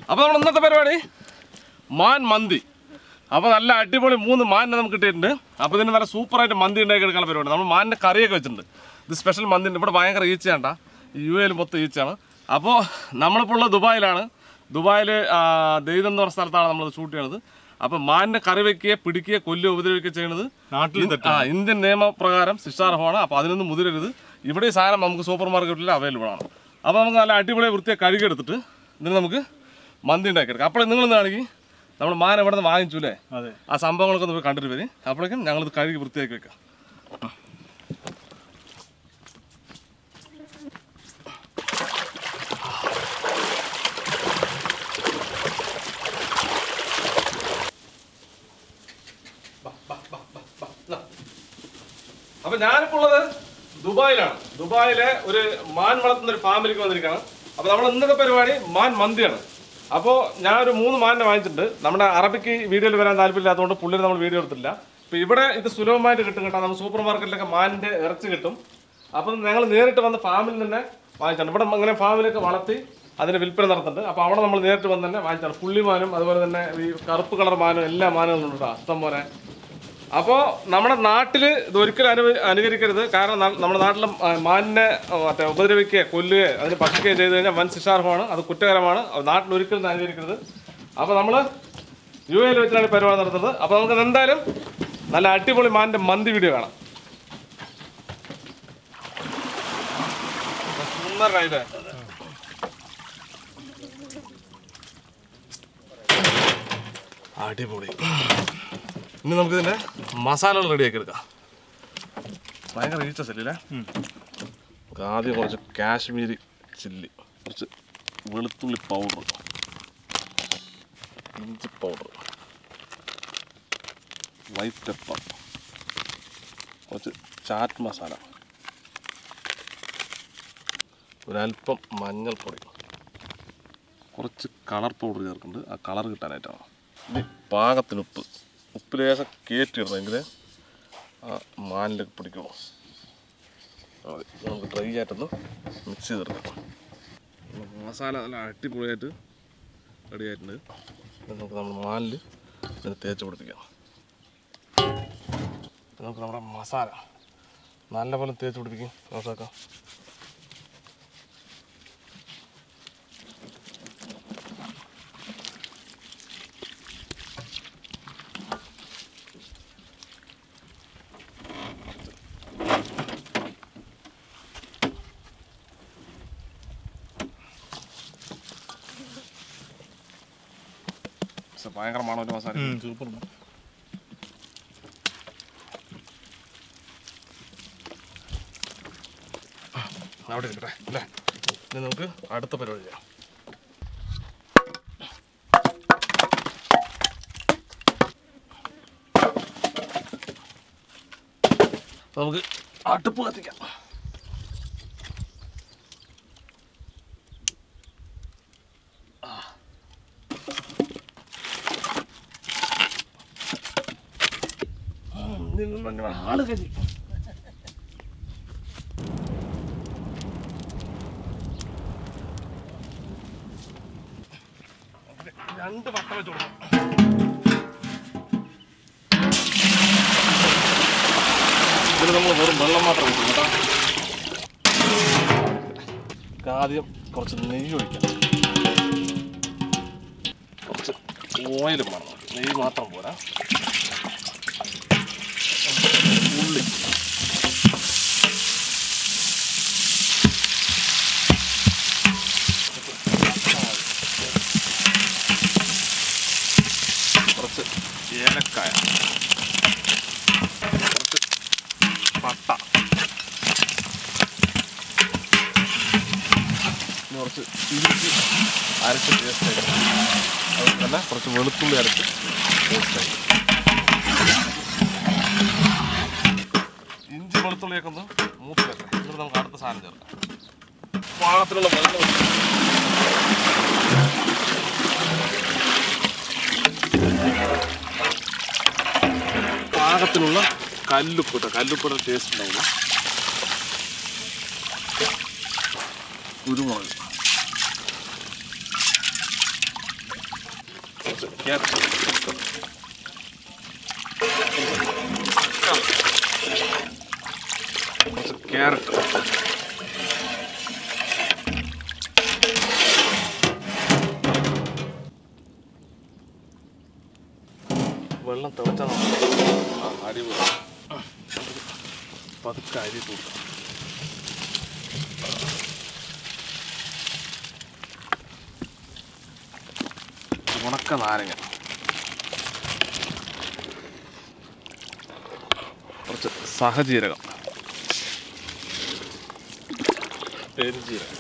അപ്പോൾ നമ്മൾ ഇന്നത്തെ പരിപാടി മാൻ മന്തി അപ്പോൾ നല്ല അടിപൊളി മൂന്ന് മാനിനെ നമുക്ക് കിട്ടിയിട്ടുണ്ട് അപ്പോൾ ഇതിന് നല്ല സൂപ്പറായിട്ട് മന്തി ഉണ്ടാക്കി എടുക്കാനുള്ള പരിപാടി നമ്മൾ മാനിൻ്റെ കറിയൊക്കെ വെച്ചിട്ടുണ്ട് ഇത് സ്പെഷ്യൽ മന്തി ഉണ്ട് ഇവിടെ ഭയങ്കര ഈച്ചയാണ്ട യു എയിൽ മൊത്തം ഈച്ചയാണ് അപ്പോൾ നമ്മളിപ്പോൾ ഉള്ളത് ദുബായിലാണ് ദുബായിൽ ദൈതം എന്ന് പറഞ്ഞ സ്ഥലത്താണ് നമ്മൾ ഷൂട്ട് ചെയ്യണത് അപ്പോൾ മാനിൻ്റെ കറി വെക്കുകയോ പിടിക്കുകയോ കൊല്ലുകയോ ഉപദ്രവിക്കുകയോ ചെയ്യുന്നത് നാട്ടിൽ ഇൻ- ആ ഇന്ത്യൻ നിയമപ്രകാരം ശിക്ഷാർഹമാണ് അപ്പോൾ അതിനൊന്നും മുതിരരുത് ഇവിടെ ഈ സാധനം നമുക്ക് സൂപ്പർ മാർക്കറ്റിൽ അവൈലബിൾ ആണ് അപ്പോൾ നമുക്ക് നല്ല അടിപൊളി വൃത്തിയെ കഴുകിയെടുത്തിട്ട് ഇതിന് നമുക്ക് മന്തി ഉണ്ടാക്കിയെടുക്കാം അപ്പോൾ നിങ്ങൾ ആണെങ്കിൽ നമ്മൾ മാൻ ഇവിടെ നിന്ന് വാങ്ങിച്ചു അല്ലേ അതെ ആ സംഭവങ്ങളൊക്കെ ഒന്ന് പോയി കണ്ടിട്ട് വരും അപ്പോഴേക്കും ഞങ്ങളിത് കഴുകി വൃത്തിയാക്കി വെക്കാം അപ്പൊ ഞാനിപ്പോ ഉള്ളത് ദുബായിലാണ് ദുബായിലെ ഒരു മാൻ വളർത്തുന്ന ഒരു ഫാമിലിക്ക് വന്നിരിക്കുകയാണ് അപ്പൊ നമ്മുടെ ഇന്നത്തെ പരിപാടി മാൻ മന്തിയാണ് അപ്പോൾ ഞാനൊരു മൂന്ന് മാനിനെ വാങ്ങിച്ചിട്ടുണ്ട് നമ്മുടെ അറബിക്ക് വീഡിയോയിൽ വരാൻ താല്പര്യമില്ലാത്തതുകൊണ്ട് പുള്ളിന് നമ്മൾ വീഡിയോ എടുത്തില്ല ഇപ്പൊ ഇവിടെ ഇത് സുലഭമായിട്ട് കിട്ടും കേട്ടോ നമ്മൾ സൂപ്പർ മാർക്കറ്റിലൊക്കെ മാനിന്റെ ഇറച്ചി കിട്ടും അപ്പം ഞങ്ങൾ നേരിട്ട് വന്ന് ഫാമിൽ തന്നെ വാങ്ങിച്ചാണ് ഇവിടെ അങ്ങനെ ഫാമിലൊക്കെ വളർത്തി അതിന് വിൽപ്പന നടത്തുന്നുണ്ട് അപ്പോൾ അവിടെ നമ്മൾ നേരിട്ട് വന്ന് തന്നെ വാങ്ങിച്ചാണ് പുള്ളിമാനും അതുപോലെ തന്നെ ഈ കറുപ്പ് കളർ മാനും എല്ലാ മാനുകളും ഉണ്ട് കേട്ടോ അഷ്ടം പോലെ അപ്പോൾ നമ്മുടെ നാട്ടിൽ ഇത് ഒരിക്കലും അനു അനുകരിക്കരുത് കാരണം ന- നമ്മുടെ നാട്ടിൽ മാനിനെ ആ, മറ്റേ ഉപദ്രവിക്കുകയോ കൊല്ലുകയോ അതിന് ഭക്ഷിക്കുകയോ ചെയ്ത് കഴിഞ്ഞാൽ വൻ ശിക്ഷാർഹമാണ് അത് കുറ്റകരമാണ് അത് നാട്ടിൽ ഒരിക്കലും ഇത് അനുകരിക്കരുത് അപ്പോൾ നമ്മൾ യു എയിൽ വെച്ചിട്ടാണ് ഈ പരിപാടി നടത്തുന്നത് അപ്പോൾ നമുക്ക് എന്തായാലും നല്ല അടിപൊളി മാനിൻ്റെ മന്തി വീഡിയോ കാണാം സുന്ദരനായില്ലേ അടിപൊളി ഇനി നമുക്ക് ഇതിന്റെ മസാലകൾ റെഡിയാക്കി എടുക്കാം ഭയങ്കര ഈച്ച ചില്ലില്ലേ നമുക്ക് ആദ്യം കുറച്ച് കാശ്മീരി ചില്ലി കുറച്ച് വെളുത്തുള്ളി പൗഡർ ഇഞ്ചി പൗഡർ വൈറ്റ് പെപ്പർ കുറച്ച് ചാറ്റ് മസാല ഒരല്പം മഞ്ഞൾപ്പൊടി കുറച്ച് കളർ പൗഡർ ചേർക്കുന്നുണ്ട് ആ കളർ കിട്ടാനായിട്ടാണ് ഇനി പാകത്തിന് ഉപ്പ് ഉപ്പ് ലേശം കയറ്റിയിടണമെങ്കിൽ ആ മാനിലേക്ക് പിടിക്കുമോ അതെ നമുക്ക് ഡ്രൈ ആയിട്ടൊന്ന് മിക്സ് ചെയ്തെടുക്കാം മസാല നല്ല അടിപൊളിയായിട്ട് റെഡി ആയിട്ടുണ്ട് ഇത് നമുക്ക് നമ്മുടെ മാനിൽ ഇതിന് തേച്ച് പിടിപ്പിക്കാം ഇത് നമുക്ക് നമ്മുടെ മസാല നല്ലപോലെ തേച്ച് പിടിപ്പിക്കും നോക്കാം പക്ഷെ ഭയങ്കര മണമൊരു മസാല സൂപ്പർ അവിടെ ഇരിക്കട്ടെ അല്ലേ ഇനി നമുക്ക് അടുത്ത പരിപാടി ചെയ്യാം അപ്പൊ നമുക്ക് അടുപ്പ് കത്തിക്കാം ആ. ഉം, ഇതിന് വേണ്ടി ആള് കരി രണ്ട് വട്ട വെച്ച് കൊടുക്കാം ഇതിൽ നമ്മൾ വെറും വെള്ളം മാത്രം ഒഴിക്കും കേട്ടോ നമുക്ക് ആദ്യം കുറച്ച് നെയ്യ് ഒഴിക്കാം കുറച്ച് ഓയിലും വേണം നെയ്യ് മാത്രം പോരാ ഉള്ളി കുറച്ച് ഏലക്കായ കുറച്ച് പട്ട ഇനി കുറച്ച് ഇഞ്ചി അരച്ച് പേസ്റ്റായി അതുപോലെ തന്നെ കുറച്ച് വെളുത്തുള്ളി അരച്ച് പേസ്റ്റായി ഇഞ്ചി വെളുത്തുള്ളിയൊക്കെ ഒന്ന് മൂത്ത് വെക്കാം എന്നിട്ട് നമുക്ക് അടുത്ത സാധനം ചേർക്കാം പാകത്തിലുള്ള വെള്ളം ഒഴിച്ച് പാകത്തിനുള്ള കല്ലുപ്പ് കേട്ടോ കല്ലുപ്പിടെ ടേസ്റ്റ് ഉണ്ടാവില്ല കുരുമുളക് കുറച്ച് ക്യാരറ്റ് കുറച്ച് ക്യാരറ്റ് വെള്ളം തിളച്ചാൽ ആ അടിപൊളി പതുക്കെ അരി കൂട്ടാം ഉണക്ക നാരങ്ങ കുറച്ച് സഹജീരകം പെരുജീരകം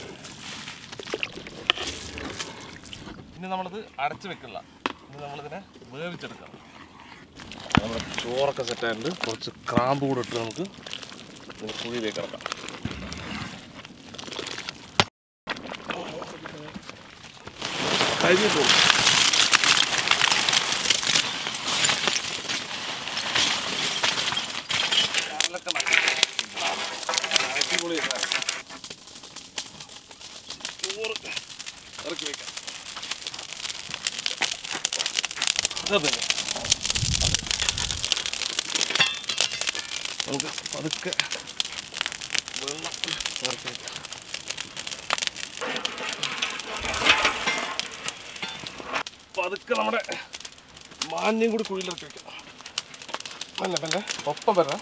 ഇനി നമ്മളിത് അടച്ചു വെക്കില്ല ഇനി നമ്മളിതിനെ വേവിച്ചെടുക്കാം നമ്മുടെ ചോറൊക്കെ സെറ്റായിട്ടുണ്ട് കുറച്ച് ക്രാമ്പ് കൂടെ ഇട്ട് നമുക്ക് ഇതിന് കുഴിയിലേക്ക് ഇറക്കാം കരിഞ്ഞിട്ടു അടിപൊളി ചോറ് ഇറക്കി വെക്കാം അതെ നമുക്ക് പതുക്കെ വെള്ളം ചേർത്ത് വെക്കാം പതുക്കെ നമ്മുടെ മാന്യം കൂടി കുഴിയിലിറക്കി വെക്കാം അല്ല പിന്നെ ഒപ്പം വരാം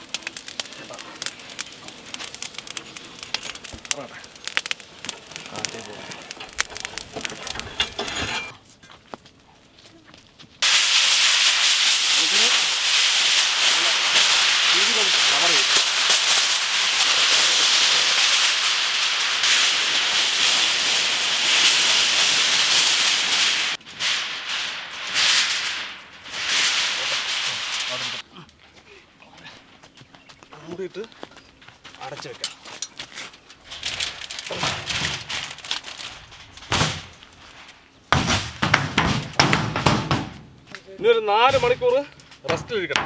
ഇറങ്ങട്ടെ. കാറ്റേ പോകാം. നമുക്കിത് രീതികൾ കവർ ചെയ്യും മൂടിയിട്ട് അടച്ചു വെക്കാം ഇനി ഒരു നാല് മണിക്കൂർ റെസ്റ്റിലിരിക്കണം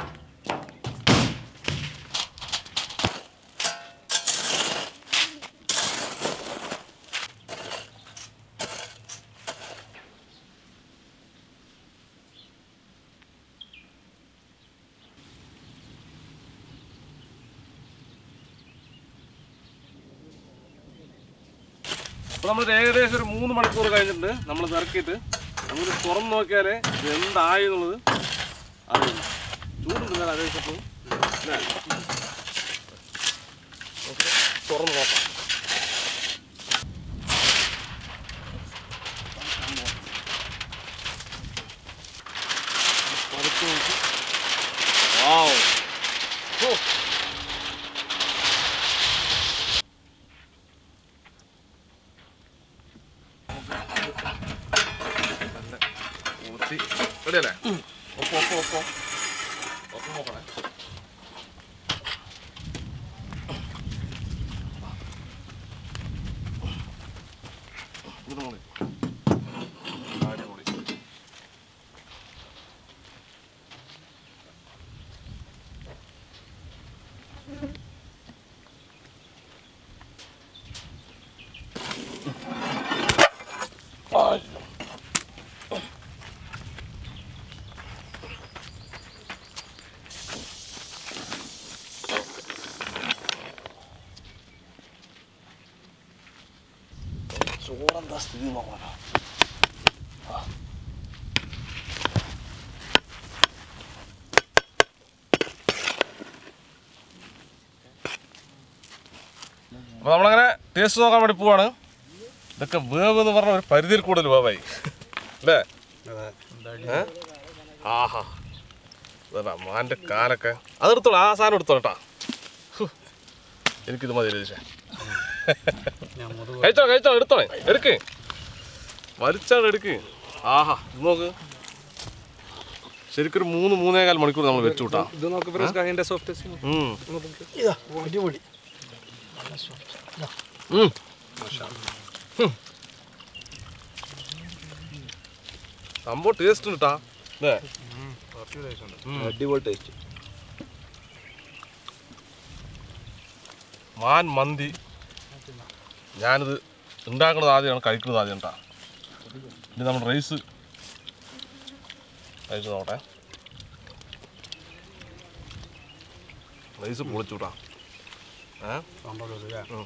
അപ്പോൾ നമ്മൾ ഏകദേശം ഒരു മൂന്ന് മണിക്കൂർ കഴിഞ്ഞിട്ടുണ്ട് നമ്മൾ ഇറക്കിയിട്ട് നമുക്ക് തുറന്ന് നോക്കിയാലേ ഇത് എന്തായി എന്നുള്ളത് അറിയില്ല ചൂടുണ്ട് ഞാൻ അതേസപ്പോൾ തുറന്ന് നോക്കാം പതുക്കെ നോക്കി. Wow. ഓ ഊത്തി റെഡിയല്ലേ ഒപ്പം ഒപ്പം ഒപ്പം ഒപ്പം നോക്കണേ ഇത് മോളി അടിപൊളി ചോറെന്താ സ്ഥിതി നോക്കണം അപ്പോൾ നമ്മളങ്ങനെ ടേസ്റ്റ് നോക്കാൻ വേണ്ടി പോവാണ് ഇതൊക്കെ വേവ് എന്ന് പറഞ്ഞ ഒരു പരിധിയിൽ കൂടുതൽ വേവായി അല്ലേ ഏ? ആഹാ ഇതാ മാൻ്റെ കാലൊക്കെ അതെടുത്തോളൂ ആ സാധനം എടുത്തോളൂ കേട്ടാ ഹു. എനിക്കിത് മതി രതീഷേ കഴിച്ചോ കഴിച്ചോ എടുത്തോളേ എടുക്ക് വലിച്ചാണ് എടുക്ക് ആഹാ ഇത് നോക്ക് ശരിക്കും ഒരു മൂന്ന് മൂന്നേകാൽ മണിക്കൂർ നമ്മൾ വെച്ചു കൂട്ടാ ഇത് നോക്ക് ഫ്രണ്ട്സ് അതിന്റെ സോഫ്റ്റ് ഉം. അടിപൊളി ഉം. ഉം. സംഭവം ടേസ്റ്റ് ഉണ്ട് ട്ടാ. അല്ലേ അടിപൊളി ടേസ്റ്റ് മാൻ മന്തി ഞാനിത് ഉണ്ടാക്കുന്നത് ആദ്യമാണ് കഴിക്കുന്നത് ആദ്യം കേട്ടാ ഇനി നമ്മൾ റൈസ് കഴിച്ച് നോട്ടെ റൈസ് പൊളിച്ചുട്ടാ ഏ ഉം.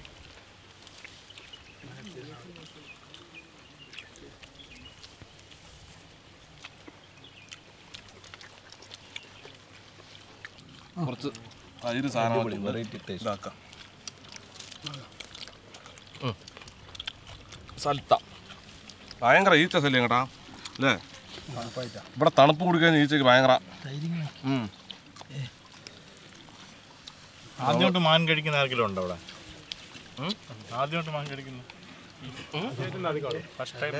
കുറച്ച് തൈര് സാധനം വെറൈറ്റി ടേസ്റ്റ് ഇതാക്കാം സൽത്ത ഭയങ്കര ഈച്ച ശല്യം കേട്ടാ അല്ലേ ഇവിടെ തണുപ്പ് കുടിക്കാൻ ഈച്ചക്ക് ഭയങ്കര ഉം. ആദ്യമായിട്ട് മാൻ കഴിക്കുന്ന ആർക്കെങ്കിലും ഉണ്ടോ അവിടെ ആദ്യമായിട്ട് മാൻ കഴിക്കുന്ന ഫസ്റ്റ് ടൈം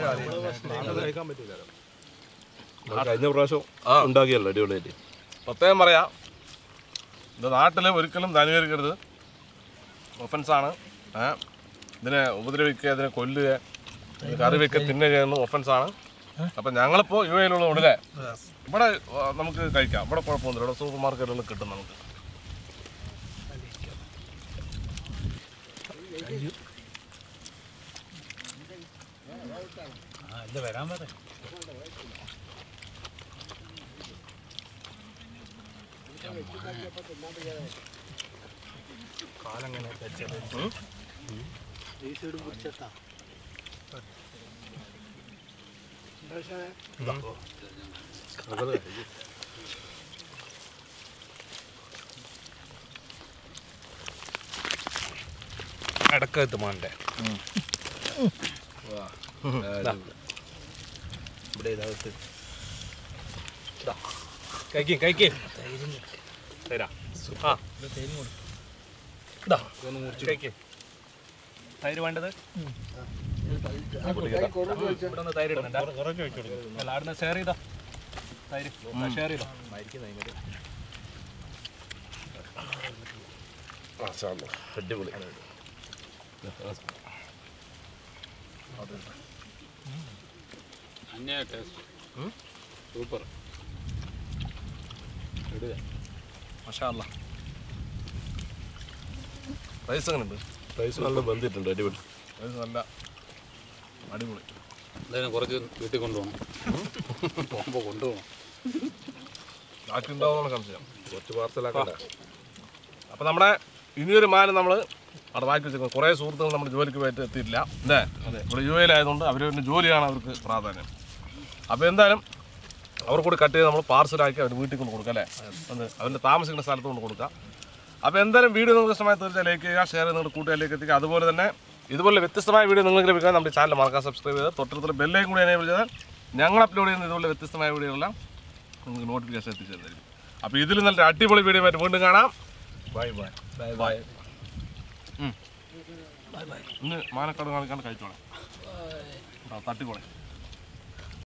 കഴിഞ്ഞ പ്രാവശ്യം ആ. ഉണ്ടാക്കിയല്ലോ അടിപൊളിയായിട്ട് പ്രത്യേകം പറയാം ഇത് നാട്ടിൽ ഒരിക്കലും ധനുകരിക്കരുത് ഒഫൻസാണ് ഏ ഇതിനെ ഉപദ്രവിക്കുക ഇതിനെ കൊല്ലുക ഇത് കറി വെക്കുക തിന്നുക ചെയ്യുന്ന ഒഫൻസാണ് അപ്പം ഞങ്ങളിപ്പോൾ യു എയിലുള്ള ഉടനെ ഇവിടെ ആ, നമുക്ക് കഴിക്കാം ഇവിടെ കുഴപ്പമൊന്നുമില്ല ഇവിടെ സൂപ്പർ മാർക്കറ്റുകളിൽ കിട്ടും നമുക്ക് വരാൻ പറ അടക്കത്ത് മാൻ്റെ ഇവിടെ ഇതകത്ത് കഴിക്കും കഴിക്കും തരാം ആ ഇതാ കഴിക്കും തൈര് വേണ്ടത് ഇവിടെ ഒന്ന് തൈര് ഇടുന്നുണ്ട് അല്ല അവിടെ ഷെയർ ചെയ്താ തൈര് ഷെയർ ചെയ്തോ അടിപൊളി മഷാല്ല റൈസ് എങ്ങനെ ഉണ്ട് റൈസ് നല്ല ബന്ധിട്ടുണ്ട് അടിപൊളി റൈസ് നല്ല അടിപൊളി എന്തായാലും കുറച്ച് വീട്ടിൽ കൊണ്ടുപോകണം പോകുമ്പോൾ കൊണ്ടുപോകണം ബാക്കി ഉണ്ടാവുന്ന സംശയം കുറച്ച് പാർസലാക്കണ്ട അപ്പോൾ നമ്മുടെ ഇനിയൊരു മാനം നമ്മൾ അവിടെ ബാക്കി വെച്ചേക്കും കുറേ സുഹൃത്തുക്കൾ നമ്മുടെ ജോലിക്ക് പോയിട്ട് എത്തിയിട്ടില്ല അല്ലേ ഇവിടെ യു എയിലായതുകൊണ്ട് അവർ പിന്നെ ജോലിയാണ് അവർക്ക് പ്രാധാന്യം അപ്പോൾ എന്തായാലും അവർ കൂടി കട്ട് ചെയ്ത് നമ്മൾ പാർസലാക്കി അവർ വീട്ടിൽ കൊണ്ട് കൊടുക്കാം അല്ലേ അത് അവരുടെ താമസിക്കുന്ന സ്ഥലത്ത് കൊണ്ട് കൊടുക്കാം അപ്പോൾ എന്തായാലും വീഡിയോ നിങ്ങൾക്ക് ഇഷ്ടമായി തീർച്ചയായും ലൈക്ക് ചെയ്യുക ഷെയർ ചെയ്ത് നിങ്ങളുടെ കൂട്ടുകാരിലേക്ക് എത്തിക്കുക അതുപോലെ തന്നെ ഇതുപോലെ വ്യത്യസ്തമായ വീഡിയോ നിങ്ങൾക്ക് ലഭിക്കാൻ നമ്മുടെ ചാനൽ മറക്കാൻ സബ്സ്ക്രൈബ് ചെയ്ത് തൊട്ടടുത്തുള്ള ബെല്ലൈയും കൂടി എനേബിൾ ചെയ്താൽ ഞങ്ങൾ അപ്ലോഡ് ചെയ്യുന്ന ഇതുപോലെ വ്യത്യസ്തമായ വീഡിയോകളെല്ലാം നിങ്ങൾക്ക് നോട്ടിഫിക്കേഷൻ എത്തിച്ചു തരുന്നതായിരിക്കും അപ്പോൾ ഇതിൽ നല്ല അടിപൊളി വീഡിയോ ആയിട്ട് വീണ്ടും കാണാം ബൈ ബൈ ബൈ ബൈ ഇന്ന് മാനക്കാട് കാണിക്കാണ്ട് കഴിച്ചോളാം തട്ടിക്കോളെ